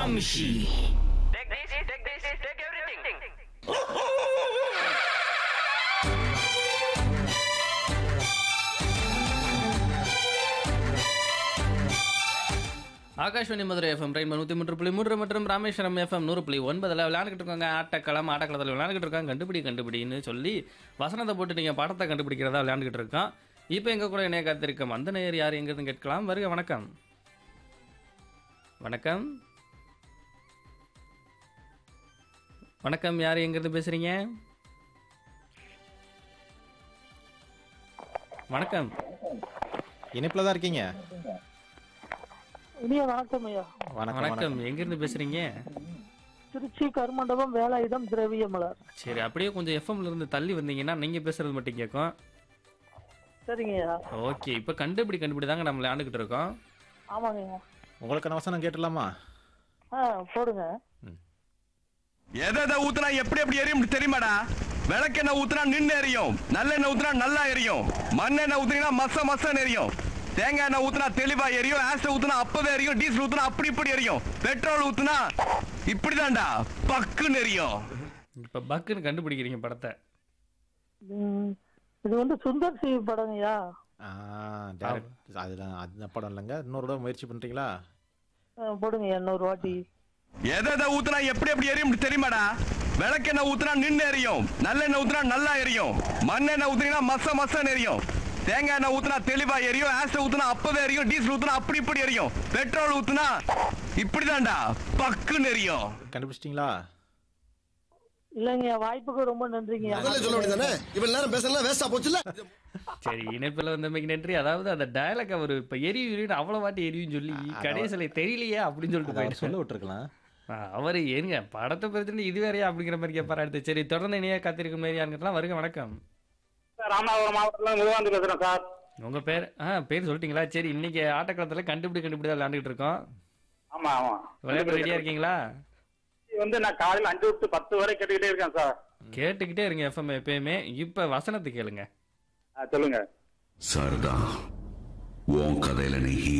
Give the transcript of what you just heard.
Gramsci. Take this, take this, take everything. Akashvani Madurai FM ரைன் நூற்றி மூன்று புள்ளி மூன்று மற்றும் ராமேஸ்வரம் எஃப்எம் நூறு புள்ளி ஒன்பதில் விளையாண்டுக்கிட்டு இருக்காங்க ஆட்டக்களம் ஆட்டக்களத்தில் விளையாண்டுக்கிட்டு இருக்காங்க கண்டுபிடி கண்டுபிடின்னு சொல்லி வசனத்தை போட்டு நீங்கள் படத்தை கண்டுபிடிக்கிறதா விளையாண்டுக்கிட்டு இருக்கோம் இப்போ எங்கள் கூட இணைய காத்திருக்கோம் அந்த நேயர் யார் எங்கிறது கேட்கலாம் வருக வணக்கம் வணக்கம் வணக்கம் யார் எங்கிருந்து பேசுறீங்க வணக்கம் இணைப்பில் தான் இருக்கீங்க இனிய வணக்கம் ஐயா வணக்கம் வணக்கம் எங்கிருந்து பேசுறீங்க திருச்சி கருமண்டபம் வேலாயுதம் திரவியமலர் சரி அப்படியே கொஞ்சம் எஃப்எம்ல இருந்து தள்ளி வந்தீங்கன்னா நீங்க பேசுறது மட்டும் கேட்கும் சரிங்க ஐயா ஓகே இப்போ கண்டுபிடி கண்டுபிடி தாங்க நம்ம விளையாண்டுக்கிட்டு இருக்கோம் ஆமாங்க ஐயா உங்களுக்கான வசனம் கேட்டுடலாமா ஆ போடுங்க எதை எதை ஊத்துனா எப்படி எப்படி எரியும் தெரியுமாடா விளக்கெண்ணெய் ஊத்துனா நின்று எரியும் நல்லெண்ணெய் ஊத்துனா நல்லா எரியும் மண்ணெண்ணெய் ஊத்துனீங்கன்னா மச மசன்னு எரியும் தேங்காய் எண்ணெய் ஊத்துனா தெளிவா எரியும் ஆசிட் ஊத்துனா அப்பவே எரியும் டீசல் ஊத்துனா அப்படி இப்படி எரியும் பெட்ரோல் ஊத்துனா இப்படிதான்டா பக்குன்னு எரியும் இப்போ பக்குன்னு கண்டுபிடிக்கிறீங்க படத்தை ம், இது வந்து சுந்தர் சி படங்க ஐயா ஆ, direct- அதுதான் அந்த படம் இல்லைங்க இன்னொரு தடவை முயற்சி பண்ணுறீங்களா ஆ, போடுங்க ஐயா இன்னொரு வாட்டி எதை எதை ஊத்துனா எப்படி எப்படி எரியும் தெரியுமாடா விளக்கெண்ணெய் ஊத்துனா நின்று எரியும் நல்லெண்ணெய் ஊத்துனா நல்லா எரியும் மண்ணெண்ணெய் ஊத்துனீங்கன்னா மச மசன்னு எரியும் தேங்காய் எண்ணெய் ஊத்துனா தெளிவா எரியும் ஆசிட் ஊத்துனா அப்பவே எரியும் டீசல் ஊத்துனா அப்படி இப்படி எரியும் பெட்ரோல் ஊத்துனா இப்படிதான்டா பக்குன்னு எரியும் கண்டுபிடிச்சிட்டிங்களா இல்லைங்க ஐயா வாய்ப்புக்கு ரொம்ப நன்றிங்க ஐயா முதல்ல சொல்ல வேண்டியதானே இவ்வளவு நேரம் பேசலாம் வேஸ்டா போச்சுல சரி இணைப்பில் வந்தமைக்கு நன்றி அதாவது அந்த டயலாக் அவர் இப்போ எரியும் எரியும் அவ்வளோ வாட்டி எரியும் சொல்லி கடைசியில் தெரியலையே அப்படின்னு சொல்லிட்டு அதை அவர் போயிட்டு சொல்ல விட்டுருக்கலாம் அவர் ஏங்க படத்தை பற்றி இது வேறையா அப்படிங்கிற மாதிரி கேட்பாரு அடுத்து சரி தொடர்ந்து இணைய காத்திருக்கும் மாதிரி யாருங்கலாம் வருக வணக்கம் ராமநாதபுரம் மாவட்டத்தில் முருகாந்து பேசுறேன் சார் உங்க பேர் ஆ பேர் சொல்லிட்டீங்களா சரி இன்னைக்கு ஆட்டக்காலத்துல கண்டுபிடி கண்டுபிடி தான் விளையாண்டுட்டு இருக்கோம் ஆமா ஆமா விளையாட ரெடியா இருக்கீங்களா இது வந்து நான் காலையில் அஞ்சு டு பத்து வரை கேட்டுக்கிட்டே இருக்கேன் சார் கேட்டுக்கிட்டே இருங்க எஃப்எம் எப்பயுமே இப்ப வசனத்தை கேளுங்க ஆ, சொல்லுங்க சரதா உன் கதையில நீ